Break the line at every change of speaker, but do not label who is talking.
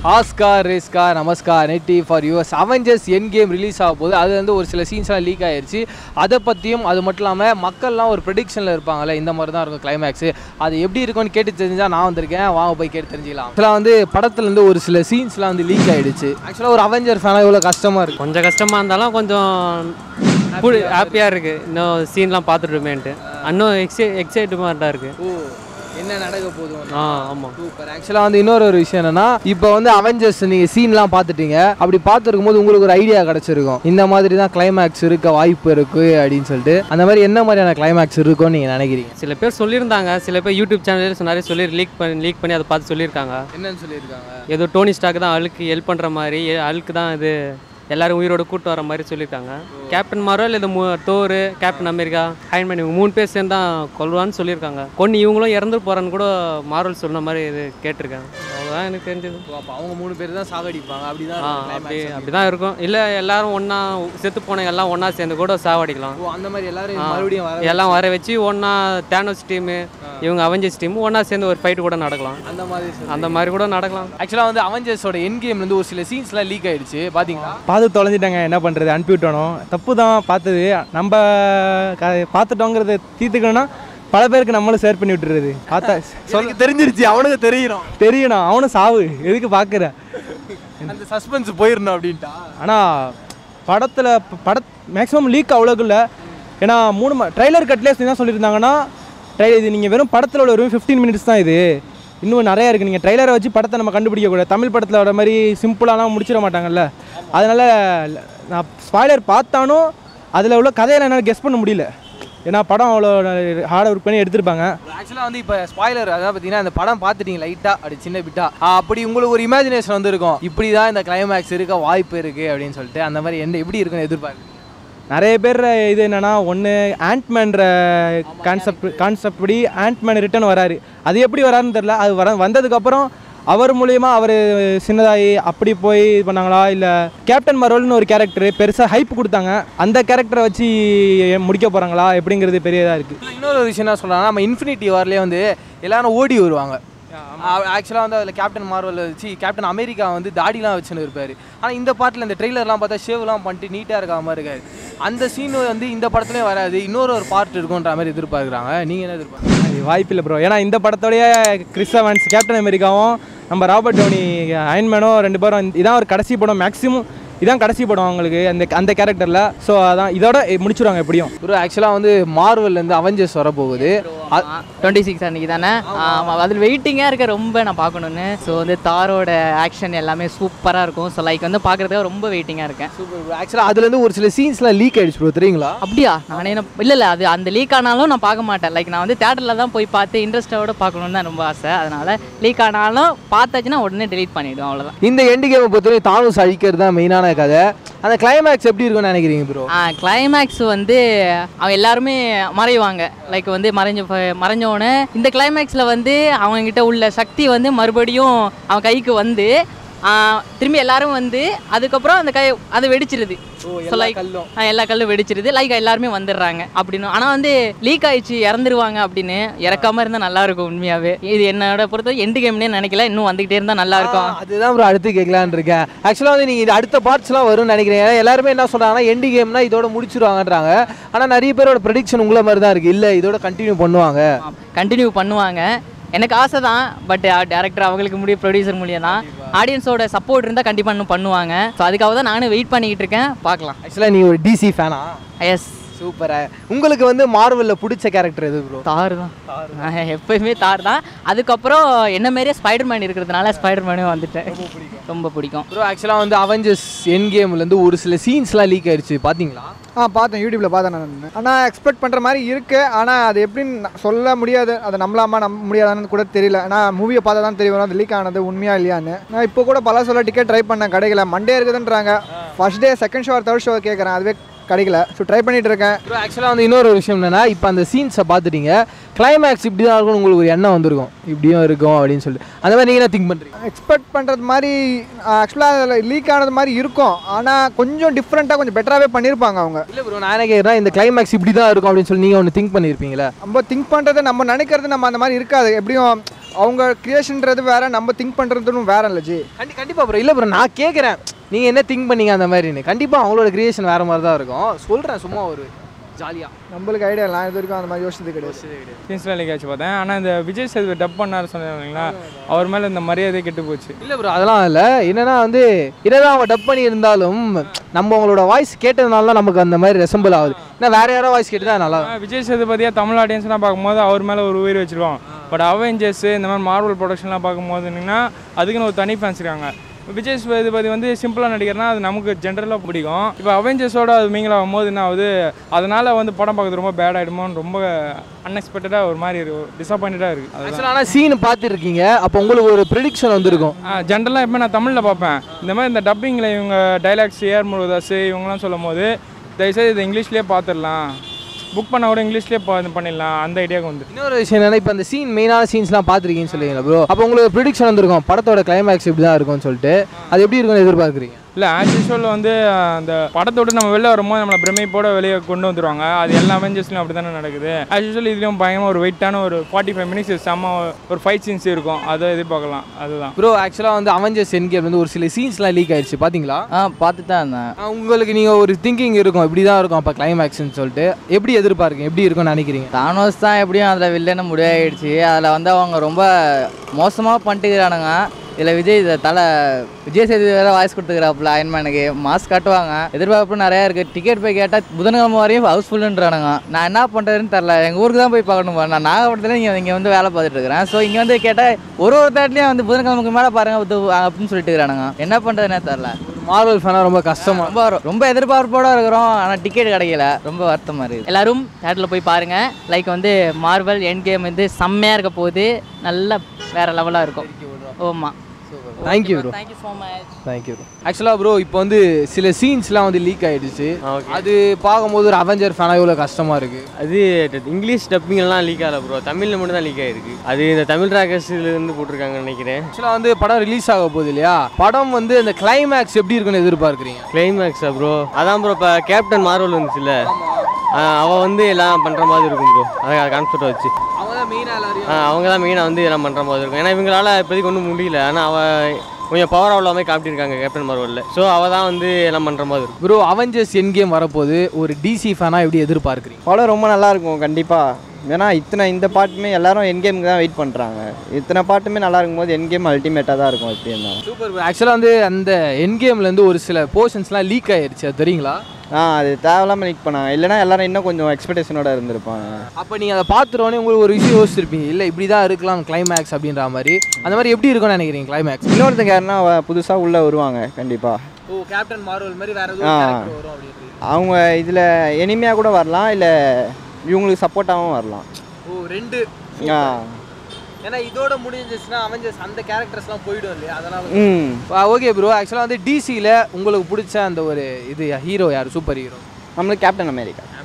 Oscar ரேஸ்கா நமஸ்கார் நெட்டி ஃபார் யூஎஸ் அவெஞ்சர்ஸ் என் கேம் ரிலீஸ் ஆக போகுது அது வந்து ஒரு சில சீன்ஸ்லாம் லீக் ஆயிருச்சு அதை பற்றியும் அது மட்டும் இல்லாமல் மக்கள்லாம் ஒரு ப்ரெடிக்ஷனில் இருப்பாங்கல்ல இந்த மாதிரி தான் இருக்கும் கிளைமேக்ஸ் அது எப்படி இருக்கும்னு கேட்டு தெரிஞ்சால் நான் வந்திருக்கேன் வாங்க போய் கேட்டு தெரிஞ்சுக்கலாம் ஆக்சுவலாக வந்து படத்துலேருந்து ஒரு சில சீன்ஸ்லாம் வந்து லீக் ஆயிடுச்சு ஆக்சுவலாக ஒரு அவெஞ்சர் ஃபேனாக இவ்வளோ கஷ்டமாக இருக்கும்
கொஞ்சம் கஷ்டமாக இருந்தாலும் கொஞ்சம் ஹாப்பியாக இருக்குது இன்னும் சீன்லாம் பார்த்துட்டுமேன்ட்டு இன்னும் எக்ஸை எக்ஸைட்மெண்ட்டாக இருக்குது
ஓ என்ன நடக்க போதும்
ஆ ஆமாம்
சூப்பர் ஆக்சுவலாக வந்து இன்னொரு ஒரு விஷயம் என்னன்னா இப்போ வந்து அவெஞ்சர்ஸ் நீங்கள் சீன்லாம் பார்த்துட்டீங்க அப்படி பார்த்துருக்கும் போது உங்களுக்கு ஒரு ஐடியா கிடச்சிருக்கும் இந்த மாதிரி தான் கிளைமேக்ஸ் இருக்க வாய்ப்பு இருக்கு அப்படின்னு சொல்லிட்டு அந்த மாதிரி என்ன மாதிரியான கிளைமேக்ஸ் இருக்கும்னு நீங்கள் நினைக்கிறீங்க
சில பேர் சொல்லியிருந்தாங்க சில பேர் யூடியூப் சேனலில் நிறைய சொல்லி லீக் பண்ணி லீக் பண்ணி அதை பார்த்து சொல்லியிருக்காங்க
என்னன்னு சொல்லியிருக்காங்க
ஏதோ டோனி ஸ்டாக் தான் அழுக்கு ஹெல்ப் பண்ணுற மாதிரி அழுக்கு தான் இது எல்லாரும் உயிரோட கூட்டு வர மாதிரி சொல்லியிருக்காங்க கேப்டன் மாரோ இல்லை இந்த மூ தோரு கேப்டன் அமெரிக்கா அயன்மேன் இவங்க மூணு பேர் சேர்ந்து தான் கொல்வான்னு சொல்லியிருக்காங்க கொண்டு இவங்களும் இறந்து போகிறான்னு கூட மார்வல் சொன்ன மாதிரி இது கேட்டிருக்கேன் அவ்வளோதான் எனக்கு தெரிஞ்சது
அப்போ அவங்க மூணு பேர் தான் சாகடிப்பாங்க
ஆ
அப்படிதான்
அப்படி அப்படி தான் இருக்கும் இல்லை எல்லாரும் ஒன்றா செத்து போனவங்க எல்லாம் ஒன்றா சேர்ந்து கூட சாவடிக்கலாம்
ஓ அந்த மாதிரி எல்லாரும்
ஆ.
மறுபடியும் வர
எல்லாம் வர வச்சு ஒன்றா தேனோஸ் டீமு இவங்க அவெஞ்சர்ஸ் டீம் ஒன்றா சேர்ந்து ஒரு ஃபைட் கூட நடக்கலாம்
அந்த மாதிரி
அந்த மாதிரி கூட நடக்கலாம்
ஆக்சுவலாக வந்து அவெஞ்சர்ஸோட என் கேம்லேருந்து ஒரு சில சீன்ஸ்லாம் லீக் ஆயிடுச்சு பார்த்தீங்களா
பார்த்து தொலைஞ்சிட்டாங்க என்ன பண்ணுறது அனுப்பி விட்டோம் தப்பு தான் பார்த்தது நம்ம க- பார்த்துட்டோங்கிறத தீர்த்துக்கணும்னா பல பேருக்கு நம்மளும் ஷேர் பண்ணி விட்டுறது பார்த்தா
சொல்ல தெரிஞ்சிருச்சு அவனுக்கு தெரியும்
தெரியணும் அவனும் சாவு எதுக்கு பார்க்குற
அந்த சஸ்பென்ஸ் போயிடணும் அப்படின்ட்டா
ஆனால் படத்தில் பட மேக்ஸிமம் லீக் அவ்வளோக்கு இல்லை ஏன்னா மூணு ட்ரைலர் கட்லேஸ் என்ன சொல்லியிருந்தாங்கன்னா ட்ரை இது நீங்கள் வெறும் படத்தில் உள்ள வெறும் ஃபிஃப்டீன் மினிட்ஸ் தான் இது இன்னும் நிறையா இருக்குது நீங்கள் ட்ரைலரை வச்சு படத்தை நம்ம கண்டுபிடிக்கக்கூடாது தமிழ் படத்தில் வர மாதிரி சிம்பிளாலாம் முடிச்சிட மாட்டாங்கல்ல அதனால் நான் ஸ்பாய்லர் பார்த்தாலும் அதில் உள்ள கதையில என்னால் கெஸ் பண்ண முடியல ஏன்னா படம் அவ்வளோ ஹார்ட் ஒர்க் பண்ணி எடுத்திருப்பாங்க
ஆக்சுவலாக வந்து இப்போ ஸ்பாய்லர் அதாவது பார்த்தீங்கன்னா இந்த படம் பார்த்துட்டீங்க லைட்டாக அப்படி சின்ன பிட்டா அப்படி உங்களுக்கு ஒரு இமேஜினேஷன் வந்துருக்கும் இப்படி தான் இந்த கிளைமேக்ஸ் இருக்க வாய்ப்பு இருக்குது அப்படின்னு சொல்லிட்டு அந்த மாதிரி என்ன எப்படி இருக்குன்னு எதிர்பார்க்குறீங்க
நிறைய பேர் இது என்னன்னா ஒன்று ஆண்ட்மேன்ற கான்செப்ட் கான்செப்ட் படி ஆண்ட்மேன் ரிட்டர்ன் வராரு அது எப்படி வராருன்னு தெரில அது வர வந்ததுக்கப்புறம் அவர் மூலியமா அவர் சின்னதாகி அப்படி போய் இது பண்ணாங்களா இல்லை கேப்டன் மரோல்னு ஒரு கேரக்டர் பெருசாக ஹைப் கொடுத்தாங்க அந்த கேரக்டரை வச்சு முடிக்க போகிறாங்களா எப்படிங்கிறது பெரிய இதாக இருக்குது
இதுல இன்னொரு விஷயம் என்ன சொல்கிறாங்க நம்ம இன்ஃபினிட்டி வார்லேயே வந்து எல்லாரும் ஓடி வருவாங்க ஆக்சுவலாக வந்து அதில் கேப்டன் மார்வல் வச்சு கேப்டன் அமெரிக்கா வந்து தாடிலாம் வச்சுன்னு இருப்பார் ஆனால் இந்த பாட்டில் இந்த ட்ரெய்லர்லாம் பார்த்தா ஷேவ்லாம் பண்ணிட்டு நீட்டாக இருக்க மாதிரி இருக்காரு அந்த சீன் வந்து இந்த படத்துலேயும் வராது இன்னொரு ஒரு பார்ட் இருக்குன்ற மாதிரி எதிர்பார்க்குறாங்க நீங்கள் என்ன எதிர்பார்க்குறீங்க
அது வாய்ப்பில்லை ப்ரோ ஏன்னா இந்த படத்தோடைய கிறிஸ் எவன்ஸ் கேப்டன் அமெரிக்காவும் நம்ம ராபர்ட் டோனி அயன்மேனும் ரெண்டு பேரும் இந்த- இதான் ஒரு கடைசி படம் மேக்ஸிமம் இதான் கடைசி படம் அவங்களுக்கு அந்த அந்த கேரக்டரில் ஸோ அதான் இதோட முடிச்சிருவாங்க எப்படியும்
ஒரு ஆக்சுவலாக வந்து மார்வல்லேருந்து அவெஞ்சர்ஸ் வரப்போகுது
டுவெண்ட்டி சிக்ஸ் அன்றைக்கி தானே ஆமாம் அதில் வெயிட்டிங்காக இருக்க ரொம்ப நான் பார்க்கணுன்னு ஸோ வந்து தாரோட ஆக்ஷன் எல்லாமே சூப்பராக இருக்கும் ஸோ லைக் வந்து பார்க்குறதுக்காக ரொம்ப வெயிட்டிங்காக இருக்கேன்
சூப்பர் ஆக்சுவலாக அதுலேருந்து ஒரு சில சீன்ஸ்லாம் லீக் ஆயிடுச்சு ப்ரோ தெரியுங்களா
அப்படியா நானே என்ன இல்லை இல்லை அது அந்த லீக் ஆனாலும் நான் பார்க்க மாட்டேன் லைக் நான் வந்து தேட்டரில் தான் போய் பார்த்து இன்ட்ரெஸ்ட்டோட பார்க்கணுன்னு தான் ரொம்ப ஆசை அதனால் லீக் ஆனாலும் பார்த்தாச்சுன்னா உடனே delete பண்ணிவிடும் அவ்வளோதான்
இந்த எண்டு கேமை பொறுத்தவரை தானூஸ் அழிக்கிறது தான் மெயினான கதை அந்த கிளைமேக்ஸ் எப்படி இருக்கும்னு நினைக்கிறீங்க ப்ரோ
கிளைமேக்ஸ் வந்து அவன் எல்லாருமே மறைவாங்க லைக் வந்து மறைஞ்ச ப- மறைஞ்ச உடனே இந்த கிளைமேக்ஸில் வந்து அவங்ககிட்ட உள்ள சக்தி வந்து மறுபடியும் அவன் கைக்கு வந்து ஆ, திரும்பி எல்லாரும் வந்து அதுக்கப்புறம் அந்த கை அது வெடிச்சிருது ஸோ லைக் எல்லா கல்லும் வெடிச்சிருது லைக் எல்லாருமே வந்துடுறாங்க அப்படின்னு ஆனால் வந்து லீக் ஆயிடுச்சு இறந்துருவாங்க அப்படின்னு இறக்காம இருந்தால் நல்லா இருக்கும் உண்மையாகவே இது என்னோட பொறுத்த எண்டு கேம்னே நினைக்கல இன்னும் வந்துகிட்டே இருந்தால் நல்லா இருக்கும்
அதுதான் ப்ரோ அடுத்து கேட்கலான்னு இருக்கேன் ஆக்சுவலாக வந்து நீங்கள் இது அடுத்த பார்ட்ஸ்லாம் வரும்னு நினைக்கிறேன் ஏன்னா எல்லாருமே என்ன சொல்கிறாங்கன்னா எண்டு கேம்னா இதோட முடிச்சிருவாங்கன்றாங்க ஆனால் நிறைய பேரோட ப்ரெடிக்ஷன் உங்களை மாதிரி தான் இருக்குது இல்லை இதோட கண்டினியூ பண்ணுவாங்க
கண்டினியூ பண்ணுவாங்க எனக்கு ஆசை தான் பட் டேரக்டர் அவங்களுக்கு முடியும் ப்ரொடியூசர் மூலியம் தான் ஆடியன்ஸோட சப்போர்ட் இருந்தால் கண்டிப்பாக இன்னும் பண்ணுவாங்க ஸோ அதுக்காக தான் நானும் வெயிட் பண்ணிக்கிட்டு இருக்கேன் பார்க்கலாம்
ஆக்சுவலாக நீ ஒரு டிசி ஃபேனா
எஸ்
சூப்பரா உங்களுக்கு வந்து மார்வலில் பிடிச்ச கேரக்டர் எது ப்ரோ
தார் தான் நான் எப்பயுமே தார் தான் அதுக்கப்புறம் என்ன மாரியே ஸ்பைடர் மேன் இருக்கிறதுனால ஸ்பைடர் மேனும் வந்துட்டேன் ரொம்ப பிடிக்கும்
ப்ரோ ஆக்சுவலாக வந்து அவெஞ்சர்ஸ் என் கேம்லேருந்து ஒரு சில சீன்ஸ்லாம் லீக் ஆயிடுச்சு பார்த்தீங்களா
ஆ பார்த்தேன் யூடியூப்பில் பார்த்தேன் நான் ஆனால் எக்ஸ்பெக்ட் பண்ணுற மாதிரி இருக்குது ஆனால் அது எப்படின்னு நான் சொல்ல முடியாது அதை நம்பலாமா நம்ப முடியாதான்னு கூட தெரியல ஆனால் மூவியை பார்த்தா தான் தெரியும் அது லீக் ஆனது உண்மையா இல்லையான்னு நான் இப்போ கூட பல சொல்ல டிக்கெட் ட்ரை பண்ணேன் கிடைக்கல மண்டே இருக்குதுன்றாங்க first day second show third show கேட்குறேன் அதுவே கிடைக்கல ஸோ ட்ரை பண்ணிட்டு இருக்கேன்
ப்ரோ ஆக்சுவலாக வந்து இன்னொரு விஷயம் என்னன்னா இப்போ அந்த சீன்ஸை பார்த்துட்டீங்க கிளைமேக்ஸ் இப்படி தான் இருக்கும்னு உங்களுக்கு ஒரு எண்ணம் வந்திருக்கும் இப்படியும் இருக்கும் அப்படின்னு சொல்லிட்டு அந்த மாதிரி நீங்கள் என்ன திங்க் பண்ணுறீங்க
எக்ஸ்பெக்ட் பண்ணுறது மாதிரி ஆக்சுவலாக அதில் லீக் ஆனது மாதிரி இருக்கும் ஆனால் கொஞ்சம் டிஃப்ரெண்ட்டாக கொஞ்சம் பெட்டராகவே பண்ணியிருப்பாங்க அவங்க
இல்லை ப்ரோ நான் என்ன கேட்குறேன் இந்த கிளைமேக்ஸ் இப்படி தான் இருக்கும் அப்படின்னு சொல்லி நீங்கள் ஒன்று திங்க் பண்ணியிருப்பீங்களா
நம்ம திங்க் பண்ணுறது நம்ம நினைக்கிறது நம்ம அந்த மாதிரி இருக்காது எப்படியும் அவங்க கிரியேஷன்றது வேற நம்ம திங்க் பண்ணுறதுன்னு வேற இல்லை ஜி
கண்டி கண்டிப்பாக ப்ரோ இல்லை ப்ரோ நான் கேட்குறேன் நீங்கள் என்ன திங்க் பண்ணீங்க அந்த மாதிரின்னு கண்டிப்பாக அவங்களோட கிரியேஷன் வேறு மாதிரி தான் இருக்கும் சொல்கிறேன் சும்மா ஒரு ஜாலியாக
நம்மளுக்கு ஐடியா இல்லை நான் இது வரைக்கும் அந்த மாதிரி யோசிச்சது கிடையாது
சீன்ஸ்லாம் லீக் ஆச்சு பார்த்தேன் ஆனால் இந்த விஜய் சேதுபதி டப் பண்ணார் சொன்னாங்களா அவர் மேலே இந்த மரியாதை கெட்டு போச்சு
இல்லை ப்ரோ அதெல்லாம் இல்லை என்னன்னா வந்து என்னதான் அவங்க டப் பண்ணி இருந்தாலும் நம்ம அவங்களோட வாய்ஸ் கேட்டதுனால தான் நமக்கு அந்த மாதிரி ரெசம்பிள் ஆகுது ஏன்னா வேற யாரோ வாய்ஸ் கேட்டு தான் நல்லா
ஆனா, விஜய் சேதுபதியாக தமிழ் ஆடியன்ஸ்லாம் பார்க்கும்போது அவர் மேலே ஒரு உயிர் வச்சிருக்கோம் பட் அவெஞ்சர்ஸ் இந்த மாதிரி மார்வல் ப்ரொடக்ஷன்லாம் பார்க்கும்போது என்னன்னா அதுக்குன்னு ஒரு தனி ஃபேன்ஸ் இருக்காங்க விஜய் சேதுபதி வந்து சிம்பிளாக நடிக்கிறனா அது நமக்கு ஜென்ரலாக பிடிக்கும் இப்போ அவெஞ்சர்ஸோட அது மீங்கல் ஆகும்போது என்ன ஆகுது அதனால் வந்து படம் பார்க்கறது ரொம்ப பேட் ஆகிடுமோன்னு ரொம்ப அன்எக்ஸ்பெக்டடாக ஒரு மாதிரி டிசப்பாயிண்டடாக இருக்குது அதுதான்
ஆக்சுவலாக ஆனால் சீன் பார்த்துருக்கீங்க அப்போ உங்களுக்கு ஒரு ப்ரெடிக்ஷன் வந்திருக்கும்
ஜென்ரலாக எப்போ நான் தமிழில் பார்ப்பேன் இந்த மாதிரி இந்த டப்பிங்கில் இவங்க டைலாக்ஸ் ஏஆர் முருகதாஸ் இவங்கலாம் சொல்லும் போது தயவுசெய்து இதை இங்கிலீஷ்லேயே பார்த்துடலாம் புக் பண்ண கூட இங்கிலீஷ்லேயே பா இது பண்ணிடலாம் அந்த ஐடியாவுக்கு வந்து
இன்னொரு விஷயம் என்னன்னா இப்போ அந்த சீன் மெயினான சீன்ஸ்லாம் பார்த்துருக்கீங்கன்னு சொல்லுவீங்களா ப்ரோ அப்போ உங்களுக்கு ப்ரிடிக்ஷன் வந்திருக்கும் படத்தோட கிளைமேக்ஸ் இப்படி தான் இருக்கும்னு சொல்லிட்டு அது எப்படி இருக்கும்னு எதிர்பார்க்குறீங்க
இல்லை ஆஸ் யூஷுவல் வந்து அந்த படத்தோட நம்ம வெளில வரும்போது நம்மளை பிரமிப்போட வெளியே கொண்டு வந்துருவாங்க அது எல்லா அவெஞ்சர்ஸ்லையும் அப்படி தானே நடக்குது ஆஸ் யூஷுவல் இதுலேயும் பயங்கரமாக ஒரு வெயிட்டான ஒரு ஃபார்ட்டி ஃபைவ் மினிட்ஸ் செம்ம ஒரு ஃபைட் சீன்ஸ் இருக்கும் அதை எதிர்பார்க்கலாம் அதுதான்
ப்ரோ ஆக்சுவலாக வந்து அவெஞ்சர்ஸ் என்கேம் வந்து ஒரு சில சீன்ஸ்லாம் லீக் ஆயிடுச்சு பார்த்தீங்களா
ஆ பார்த்து தான் இருந்தேன்
ஆ, உங்களுக்கு நீங்கள் ஒரு திங்கிங் இருக்கும் இப்படி தான் இருக்கும் அப்போ கிளைமேக்ஸ்னு சொல்லிட்டு எப்படி எதிர்பார்க்குங்க எப்படி இருக்கும்னு நினைக்கிறீங்க
தானோஸ் தான் எப்படியும் அதில் வில்லன்னு முடிவாயிடுச்சு அதில் வந்து அவங்க ரொம்ப மோசமாக பண்ணிட்டுக்கிறானுங்க இதில் விஜய் இதை தலை விஜய் சேதுபதி வேறு வாய்ஸ் கொடுத்துக்கிறாப்புல அயன்மேனுக்கு மாஸ்க் காட்டுவாங்க எதிர்பார்ப்பு நிறையா இருக்குது டிக்கெட் போய் கேட்டால் புதன்கிழமை வரையும் ஹவுஸ்ஃபுல்லுன்றானுங்க நான் என்ன பண்ணுறதுன்னு தெரில எங்கள் ஊருக்கு தான் போய் பார்க்கணும் நான் நாகப்பட்டினத்தில் இங்கே இங்கே வந்து வேலை பார்த்துட்டு இருக்கிறேன் ஸோ இங்கே வந்து கேட்டால் ஒரு ஒரு தேட்லேயும் வந்து புதன்கிழமைக்கு மேலே பாருங்க இது அப்படின்னு சொல்லிட்டு இருக்கிறானுங்க என்ன பண்ணுறதுனே தெரில
மார்வல் ஃபேனாக ரொம்ப கஷ்டமா
ரொம்ப ரொம்ப எதிர்பார்ப்போட இருக்கிறோம் ஆனால் டிக்கெட் கிடைக்கல ரொம்ப வருத்தமாக இருக்குது எல்லாரும் தேட்டரில் போய் பாருங்க லைக் வந்து மார்வல் என் கேம் வந்து செம்மையாக இருக்க போகுது நல்ல வேற லெவலாக இருக்கும் ஆமாம்
thank you bro
thank you so much
thank you bro ஆக்சுவலாக ப்ரோ இப்போ வந்து சில சீன்ஸ்லாம் வந்து லீக் ஆயிடுச்சு அது பார்க்கும்போது ஒரு அவெஞ்சர் ஃபேனாக இவ்வளோ கஷ்டமாக இருக்குது
அது இங்கிலீஷ் டப்பிங்லாம் லீக் ஆகல ப்ரோ தமிழில் மட்டும் தான் லீக் ஆகிருக்கு அது இந்த தமிழ் ராக்கர்ஸ்லேருந்து போட்டிருக்காங்கன்னு நினைக்கிறேன்
ஆக்சுவலாக வந்து படம் ரிலீஸ் ஆக போகுது இல்லையா படம் வந்து அந்த கிளைமேக்ஸ் எப்படி இருக்குன்னு எதிர்பார்க்குறீங்க
கிளைமேக்ஸா ப்ரோ அதான் ப்ரோ இப்போ கேப்டன் மார்வல் வந்துச்சுல்ல அவள் வந்து எல்லாம் பண்ணுற மாதிரி இருக்கும் ப்ரோ அதை கான்செப்டை வச்சு
அவங்க தான் மெயினாக எல்லாரையும்
ஆ, அவங்க தான் மெயினாக வந்து எல்லாம் பண்ணுற மாதிரி இருக்கும் ஏன்னா இவங்களால இப்போதைக்கு ஒன்றும் முடியல ஆனால் அவள் கொஞ்சம் பவர் அவ்வளோ மாதிரி காட்டியிருக்காங்க கேப்டன் மார்வலில் ஸோ அவள் தான் வந்து எல்லாம் பண்ணுற மாதிரி இருக்கும்
ப்ரோ அவெஞ்சர்ஸ் என் கேம் வரப்போது ஒரு டிசி ஃபேனாக எப்படி எதிர்பார்க்குறீங்க
படம் ரொம்ப நல்லா இருக்கும் கண்டிப்பாக ஏன்னா இத்தனை இந்த பாட்டுமே எல்லாரும் என் கேமுக்கு தான் வெயிட் பண்ணுறாங்க இத்தனை பாட்டுமே நல்லா இருக்கும்போது என் கேம் அல்டிமேட்டாக தான் இருக்கும் எப்படி இருந்தாலும்
சூப்பர் ஆக்சுவலாக வந்து அந்த என் கேம்லேருந்து ஒரு சில போர்ஷன்ஸ்லாம் லீக் ஆயிருச்சு அது தெரியுங்களா
ஆ அது தேவையில்லாமல் லீக் பண்ணாங்க இல்லைனா எல்லாரும் இன்னும் கொஞ்சம் எக்ஸ்பெக்டேஷனோட இருந்திருப்பாங்க
அப்போ நீங்கள் அதை பார்த்துருவோன்னே உங்களுக்கு ஒரு விஷயம் யோசிச்சிருப்பீங்க இல்லை இப்படி தான் இருக்கலாம் கிளைமேக்ஸ் அப்படின்ற மாதிரி அந்த மாதிரி எப்படி இருக்கும்னு நினைக்கிறீங்க கிளைமேக்ஸ்
இன்னொருத்தங்க யாருன்னா புதுசாக உள்ளே வருவாங்க கண்டிப்பாக
ஓ கேப்டன் மார்வல் மாதிரி வேற
ஆ.
வரும் அப்படின்றீங்க
அவங்க இதில் எனிமையாக கூட வரலாம் இல்லை இவங்களுக்கு சப்போர்ட்டாகவும் வரலாம்
ஓ ரெண்டு
ஆ
ஏன்னா இதோட முடிஞ்சிச்சுன்னா அவெஞ்சர்ஸ் அந்த கேரக்டர்ஸ்லாம் போயிடும் இல்லையா அதனால
ம்
ஓகே ப்ரோ ஆக்சுவலாக வந்து டிசியில் உங்களுக்கு பிடிச்ச அந்த ஒரு இது ஹீரோ யார் சூப்பர் ஹீரோ
நம்மளுக்கு கேப்டன் அமெரிக்கா